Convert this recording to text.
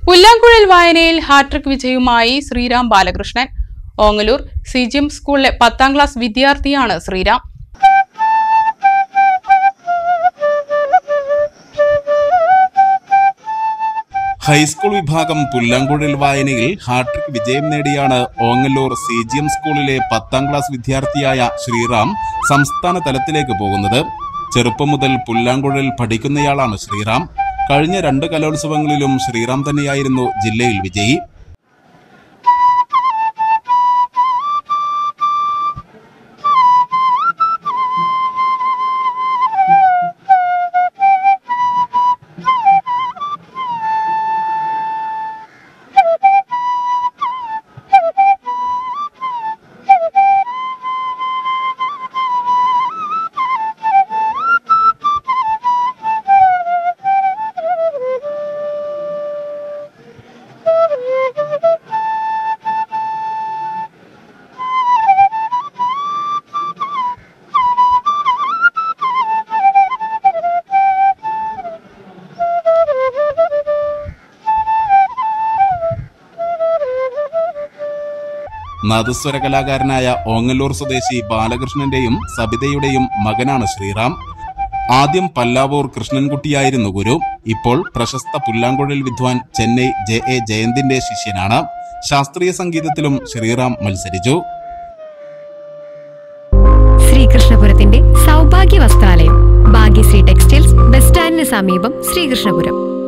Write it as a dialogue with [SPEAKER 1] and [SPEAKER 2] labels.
[SPEAKER 1] പുല്ലാങ്കുഴൽ വായനയിൽ ഹാട്രിക് വിജയവുമായി Sriram Balakrishnan Ongallur C G M സ്കൂളിലെ പത്താം ക്ലാസ് വിദ്യാർത്ഥിയാണ് ശ്രീരാം
[SPEAKER 2] ഹൈസ്കൂൾ വിഭാഗം പുല്ലാങ്കുഴൽ വായനയിൽ ഹാട്രിക് വിജയം നേടിയാണ് ഓങ്ങല്ലൂർ സി ജി എം സ്കൂളിലെ പത്താം ക്ലാസ് വിദ്യാർത്ഥിയായ ശ്രീറാം സംസ്ഥാന തലത്തിലേക്ക് പോകുന്നത് ചെറുപ്പം മുതൽ പുല്ലാങ്കുഴൽ പഠിക്കുന്നയാളാണ് ശ്രീറാം കഴിഞ്ഞ രണ്ട് കലോത്സവങ്ങളിലും ശ്രീറാം തന്നെയായിരുന്നു ജില്ലയിൽ വിജയി നാദസ്വര കലാകാരനായ ഓങ്ങല്ലൂർ സ്വദേശി ബാലകൃഷ്ണന്റെയും സബിതയുടെയും മകനാണ് ശ്രീറാം ആദ്യം പല്ലാവൂർ കൃഷ്ണൻകുട്ടിയായിരുന്നു ഗുരു ഇപ്പോൾ പ്രശസ്ത പുല്ലാങ്കുഴൽ വിദ്വാൻ ചെന്നൈ ജെ എ ജയന്തിന്റെ ശിഷ്യനാണ് ശാസ്ത്രീയ സംഗീതത്തിലും ശ്രീറാം മത്സരിച്ചു
[SPEAKER 3] ശ്രീകൃഷ്ണപുരത്തിന്റെ സൗഭാഗ്യ വസ്ത്രാലയം ഭാഗ്യശ്രീ ടെക്സ്റ്റൈൽസ് ബസ് സ്റ്റാൻഡിന് സമീപം ശ്രീകൃഷ്ണപുരം